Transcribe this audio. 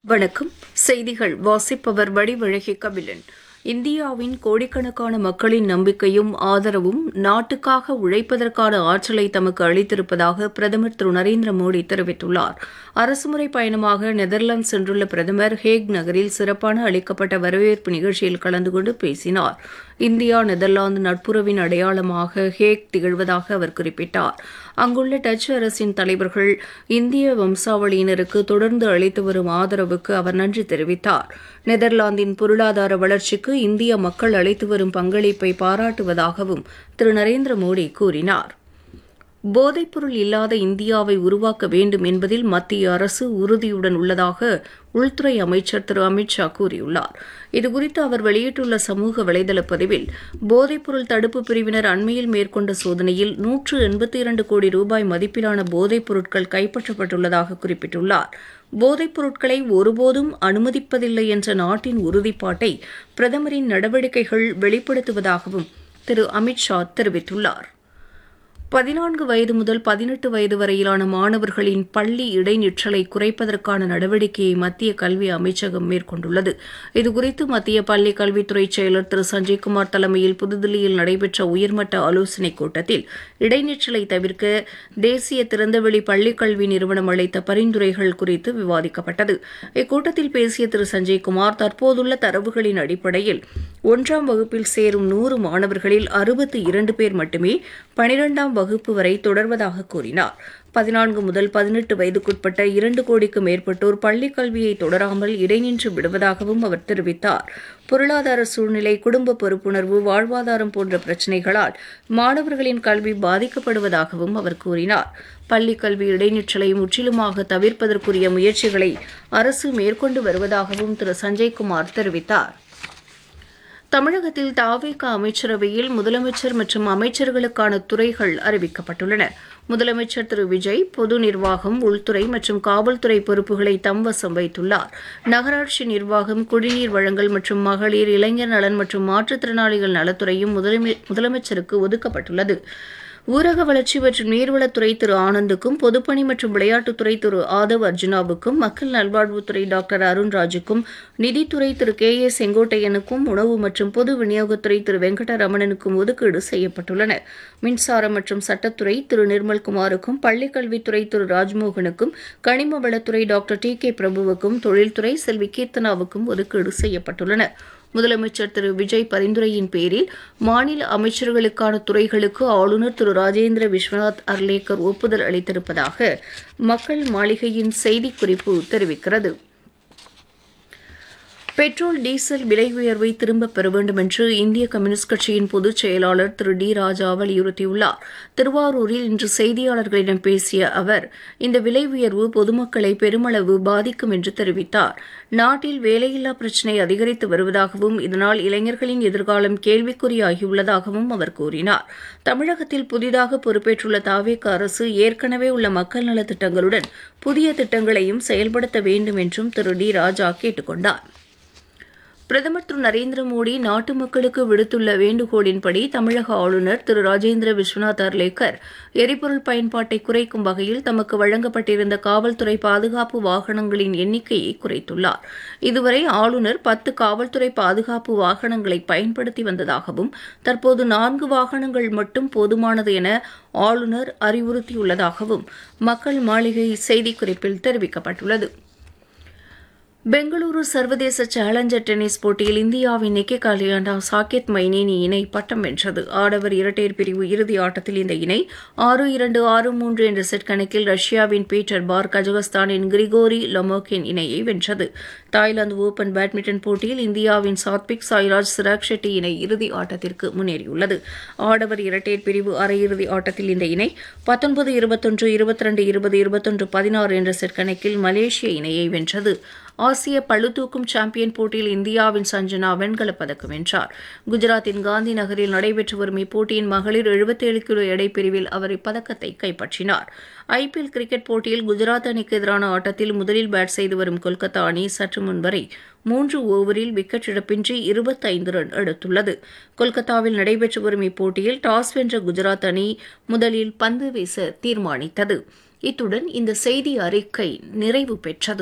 வணக்கம் செய்திகள் வாசிப்பவர் வடிவழகி கபிலன் இந்தியாவின் கோடிக்கணக்கான மக்களின் நம்பிக்கையும் ஆதரவும் நாட்டுக்காக உழைப்பதற்கான ஆற்றலை தமக்கு அளித்திருப்பதாக பிரதமர் திரு நரேந்திர மோடி தெரிவித்துள்ளார் அரசுமுறை பயணமாக நெதர்லாந்து சென்றுள்ள பிரதமர் ஹேக் நகரில் சிறப்பான அளிக்கப்பட்ட வரவேற்பு நிகழ்ச்சியில் கலந்து கொண்டு பேசினார் இந்தியா நெதர்லாந்து நட்புறவின் அடையாளமாக ஹேக் திகழ்வதாக அவர் குறிப்பிட்டார் அங்குள்ள டச்சு அரசின் தலைவர்கள் இந்திய வம்சாவளியினருக்கு தொடர்ந்து அளித்து வரும் ஆதரவுக்கு அவர் நன்றி தெரிவித்தார் நெதர்லாந்தின் பொருளாதார வளர்ச்சிக்கு இந்திய மக்கள் அளித்து வரும் பங்களிப்பை பாராட்டுவதாகவும் திரு நரேந்திர மோடி கூறினார் போதைப்பொருள் இல்லாத இந்தியாவை உருவாக்க வேண்டும் என்பதில் மத்திய அரசு உறுதியுடன் உள்ளதாக உள்துறை அமைச்சர் திரு அமித் ஷா கூறியுள்ளார் இதுகுறித்து அவர் வெளியிட்டுள்ள சமூக வலைதள பதிவில் போதைப்பொருள் தடுப்பு பிரிவினர் அண்மையில் மேற்கொண்ட சோதனையில் நூற்று எண்பத்தி இரண்டு கோடி ரூபாய் மதிப்பிலான போதைப் பொருட்கள் கைப்பற்றப்பட்டுள்ளதாக குறிப்பிட்டுள்ளார் போதைப் பொருட்களை ஒருபோதும் அனுமதிப்பதில்லை என்ற நாட்டின் உறுதிப்பாட்டை பிரதமரின் நடவடிக்கைகள் வெளிப்படுத்துவதாகவும் திரு அமித் ஷா தெரிவித்துள்ளார் பதினான்கு வயது முதல் பதினெட்டு வயது வரையிலான மாணவர்களின் பள்ளி இடைநிற்றலை குறைப்பதற்கான நடவடிக்கையை மத்திய கல்வி அமைச்சகம் மேற்கொண்டுள்ளது இதுகுறித்து மத்திய பள்ளி கல்வித்துறை செயலர் திரு சஞ்சய்குமார் தலைமையில் புதுதில்லியில் நடைபெற்ற உயர்மட்ட ஆலோசனைக் கூட்டத்தில் இடைநிற்றலை தவிர்க்க தேசிய திறந்தவெளி பள்ளிக்கல்வி நிறுவனம் அளித்த பரிந்துரைகள் குறித்து விவாதிக்கப்பட்டது இக்கூட்டத்தில் பேசிய திரு சஞ்சய்குமார் தற்போதுள்ள தரவுகளின் அடிப்படையில் ஒன்றாம் வகுப்பில் சேரும் நூறு மாணவர்களில் அறுபத்தி இரண்டு பேர் மட்டுமே பனிரெண்டாம் வகுப்பு வரை தொடர்வதாக கூறினார் பதினான்கு முதல் பதினெட்டு வயதுக்குட்பட்ட இரண்டு கோடிக்கு மேற்பட்டோர் பள்ளிக் கல்வியை தொடராமல் இடைநின்று விடுவதாகவும் அவர் தெரிவித்தார் பொருளாதார சூழ்நிலை குடும்ப பொறுப்புணர்வு வாழ்வாதாரம் போன்ற பிரச்சினைகளால் மாணவர்களின் கல்வி பாதிக்கப்படுவதாகவும் அவர் கூறினார் பள்ளிக் கல்வி இடைநிற்றலை முற்றிலுமாக தவிர்ப்பதற்குரிய முயற்சிகளை அரசு மேற்கொண்டு வருவதாகவும் திரு சஞ்சய்குமார் தெரிவித்தார் தமிழகத்தில் தாவேக அமைச்சரவையில் முதலமைச்சர் மற்றும் அமைச்சர்களுக்கான துறைகள் அறிவிக்கப்பட்டுள்ளன முதலமைச்சர் திரு விஜய் பொது நிர்வாகம் உள்துறை மற்றும் காவல்துறை பொறுப்புகளை தம்வசம் வைத்துள்ளார் நகராட்சி நிர்வாகம் குடிநீர் வழங்கல் மற்றும் மகளிர் இளைஞர் நலன் மற்றும் மாற்றுத்திறனாளிகள் நலத்துறையும் முதலமைச்சருக்கு ஒதுக்கப்பட்டுள்ளது ஊரக வளர்ச்சி மற்றும் நீர்வளத்துறை திரு ஆனந்துக்கும் பொதுப்பணி மற்றும் விளையாட்டுத்துறை திரு ஆதவ் அர்ஜுனாவுக்கும் மக்கள் நல்வாழ்வுத்துறை டாக்டர் அருண்ராஜுக்கும் நிதித்துறை திரு கே ஏ செங்கோட்டையனுக்கும் உணவு மற்றும் பொது விநியோகத்துறை திரு வெங்கடரமணனுக்கும் ஒதுக்கீடு செய்யப்பட்டுள்ளன மின்சாரம் மற்றும் சட்டத்துறை திரு நிர்மல்குமாருக்கும் பள்ளிக்கல்வித்துறை திரு ராஜ்மோகனுக்கும் கனிம வளத்துறை டாக்டர் டி கே பிரபுவுக்கும் தொழில்துறை செல்வி கீர்த்தனாவுக்கும் ஒதுக்கீடு செய்யப்பட்டுள்ளன முதலமைச்சர் திரு விஜய் பரிந்துரையின் பேரில் மாநில அமைச்சர்களுக்கான துறைகளுக்கு ஆளுநர் திரு ராஜேந்திர விஸ்வநாத் அர்லேக்கர் ஒப்புதல் அளித்திருப்பதாக மக்கள் மாளிகையின் செய்திக்குறிப்பு தெரிவிக்கிறது பெட்ரோல் டீசல் விலை உயர்வை திரும்பப் பெற வேண்டும் என்று இந்திய கம்யூனிஸ்ட் கட்சியின் பொதுச் செயலாளர் திரு டி ராஜா வலியுறுத்தியுள்ளார் திருவாரூரில் இன்று செய்தியாளர்களிடம் பேசிய அவர் இந்த விலை உயர்வு பொதுமக்களை பெருமளவு பாதிக்கும் என்று தெரிவித்தார் நாட்டில் வேலையில்லா பிரச்சினை அதிகரித்து வருவதாகவும் இதனால் இளைஞர்களின் எதிர்காலம் கேள்விக்குறியாகியுள்ளதாகவும் அவர் கூறினார் தமிழகத்தில் புதிதாக பொறுப்பேற்றுள்ள தாவேக அரசு ஏற்கனவே உள்ள மக்கள் நலத் திட்டங்களுடன் புதிய திட்டங்களையும் செயல்படுத்த வேண்டும் என்றும் திரு டி ராஜா கேட்டுக் கொண்டார் பிரதமர் திரு நரேந்திர மோடி நாட்டு மக்களுக்கு விடுத்துள்ள வேண்டுகோளின்படி தமிழக ஆளுநர் திரு ராஜேந்திர விஸ்வநாத் அர்லேக்கர் எரிபொருள் பயன்பாட்டை குறைக்கும் வகையில் தமக்கு வழங்கப்பட்டிருந்த காவல்துறை பாதுகாப்பு வாகனங்களின் எண்ணிக்கையை குறைத்துள்ளார் இதுவரை ஆளுநர் பத்து காவல்துறை பாதுகாப்பு வாகனங்களை பயன்படுத்தி வந்ததாகவும் தற்போது நான்கு வாகனங்கள் மட்டும் போதுமானது என ஆளுநர் அறிவுறுத்தியுள்ளதாகவும் மக்கள் மாளிகை செய்திக்குறிப்பில் தெரிவிக்கப்பட்டுள்ளது பெங்களூரு சர்வதேச சேலஞ்சர் டென்னிஸ் போட்டியில் இந்தியாவின் நிக்கி காலியாண்டா சாகேத் மைனேனி இணை பட்டம் வென்றது ஆடவர் இரட்டையர் பிரிவு இறுதி ஆட்டத்தில் இந்த இணை ஆறு இரண்டு ஆறு மூன்று என்ற செட் கணக்கில் ரஷ்யாவின் பீட்டர் பார் கஜகஸ்தானின் கிரிகோரி லொமோகின் இணையை வென்றது தாய்லாந்து ஓபன் பேட்மிண்டன் போட்டியில் இந்தியாவின் சாத்விக் சாய்ராஜ் சிராக் ஷெட்டி இணை இறுதி ஆட்டத்திற்கு முன்னேறியுள்ளது ஆடவர் இரட்டையர் பிரிவு அரையிறுதி ஆட்டத்தில் இந்த இணை பத்தொன்பது இருபத்தொன்று இருபத்தி ரெண்டு இருபது இருபத்தொன்று பதினாறு என்ற செட் கணக்கில் மலேசிய இணையை வென்றது ஆசிய பளுதூக்கும் சாம்பியன் போட்டியில் இந்தியாவின் சஞ்சனா வெண்கலப் பதக்கம் வென்றார் குஜராத்தின் காந்தி நகரில் நடைபெற்று வரும் இப்போட்டியின் மகளிர் எழுபத்தேழு கிலோ எடை பிரிவில் அவர் இப்பதக்கத்தை கைப்பற்றினார் ஐபிஎல் கிரிக்கெட் போட்டியில் குஜராத் அணிக்கு எதிரான ஆட்டத்தில் முதலில் பேட் செய்து வரும் கொல்கத்தா அணி சற்று முன்வரை மூன்று ஓவரில் விக்கெட் இழப்பின்றி இருபத்தைந்து ரன் எடுத்துள்ளது கொல்கத்தாவில் நடைபெற்று வரும் இப்போட்டியில் டாஸ் வென்ற குஜராத் அணி முதலில் பந்து வீச தீர்மானித்தது இத்துடன் இந்த செய்தி அறிக்கை நிறைவு பெற்றது